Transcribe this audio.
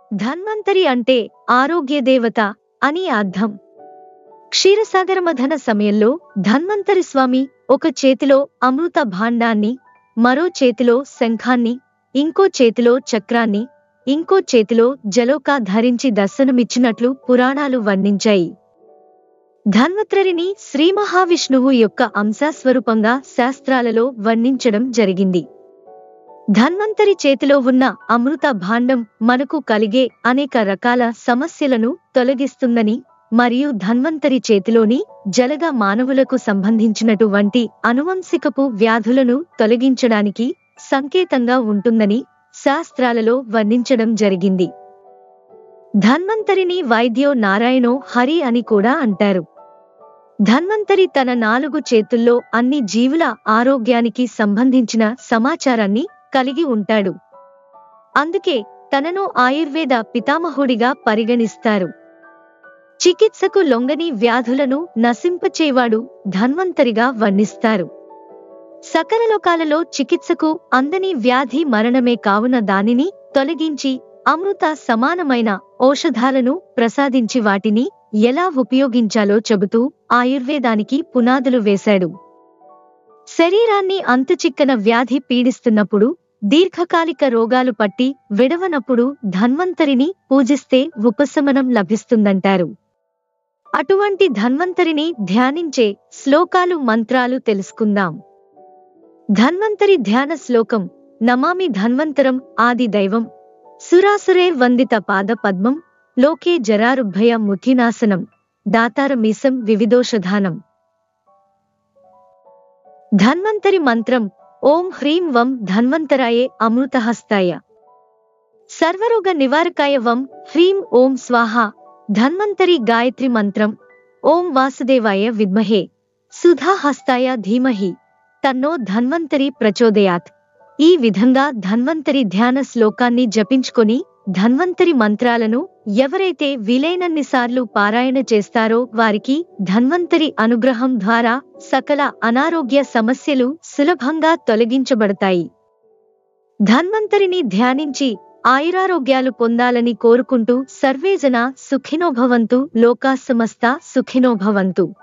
ధన్వంతరి అంటే ఆరోగ్య దేవత అని అర్థం క్షీరసాగరమథన సమయంలో ధన్వంతరి స్వామి ఒక చేతిలో అమృత భాండాన్ని మరో చేతిలో శంఖాన్ని ఇంకో చేతిలో చక్రాన్ని ఇంకో చేతిలో జలోకా ధరించి దర్శనమిచ్చినట్లు పురాణాలు వర్ణించాయి ధన్వత్రరిని శ్రీ మహావిష్ణువు యొక్క అంశాస్వరూపంగా శాస్త్రాలలో వర్ణించడం జరిగింది ధన్వంతరి చేతిలో ఉన్న అమృత భాండం మనకు కలిగే అనేక రకాల సమస్యలను తొలగిస్తుందని మరియు ధన్వంతరి చేతిలోని జలగ మానవులకు సంబంధించినటువంటి అనువంశికపు వ్యాధులను తొలగించడానికి సంకేతంగా ఉంటుందని శాస్త్రాలలో వర్ణించడం జరిగింది ధన్వంతరిని వైద్యో నారాయణో హరి అని కూడా అంటారు ధన్వంతరి తన నాలుగు చేతుల్లో అన్ని జీవుల ఆరోగ్యానికి సంబంధించిన సమాచారాన్ని కలిగి ఉంటాడు అందుకే తనను ఆయుర్వేద పితామహుడిగా పరిగణిస్తారు చికిత్సకు లొంగని వ్యాధులను నశింపచేవాడు ధన్వంతరిగా వర్ణిస్తారు సకల లోకాలలో చికిత్సకు అందని వ్యాధి మరణమే కావున దానిని తొలగించి అమృత సమానమైన ఔషధాలను ప్రసాదించి వాటిని ఎలా ఉపయోగించాలో చెబుతూ ఆయుర్వేదానికి పునాదులు వేశాడు శరీరాన్ని అంతుచిక్కన వ్యాధి పీడిస్తున్నప్పుడు దీర్ఘకాలిక రోగాలు పట్టి విడవనప్పుడు ధన్వంతరిని పూజిస్తే ఉపశమనం లభిస్తుందంటారు అటువంటి ధన్వంతరిని ధ్యానించే శ్లోకాలు మంత్రాలు తెలుసుకుందాం ధన్వంతరి ధ్యాన శ్లోకం నమామి ధన్వంతరం ఆది దైవం సురాసురే వందిత పాద పద్మం లోకే జరారుభయ ముఖినాసనం దాతారమీసం వివిధోషధానం ధన్వంతరి మంత్రం ఓం హ్రీం వం ధన్వంతరాయే అమృతహస్తాయ సర్వరోగ నివారకాయ వం హ్రీం ఓం స్వాహ ధన్వంతరి గాయత్రి మంత్రం ఓం వాసుదేవాయ విద్మహే సుధాహస్తాయ ధీమహి తన్నో ధన్వంతరి ప్రచోదయాత్ ఈ విధంగా ధన్వంతరి ధ్యాన శ్లోకాన్ని జపించుకొని ధన్వంతరి మంత్రాలను ఎవరైతే వీలైనన్నిసార్లు పారాయణ చేస్తారో వారికి ధన్వంతరి అనుగ్రహం ద్వారా సకల అనారోగ్య సమస్యలు సులభంగా తొలగించబడతాయి ధన్వంతరిని ధ్యానించి ఆయురారోగ్యాలు పొందాలని కోరుకుంటూ సర్వేజన సుఖినోభవంతు లోకా సమస్త సుఖినోభవంతు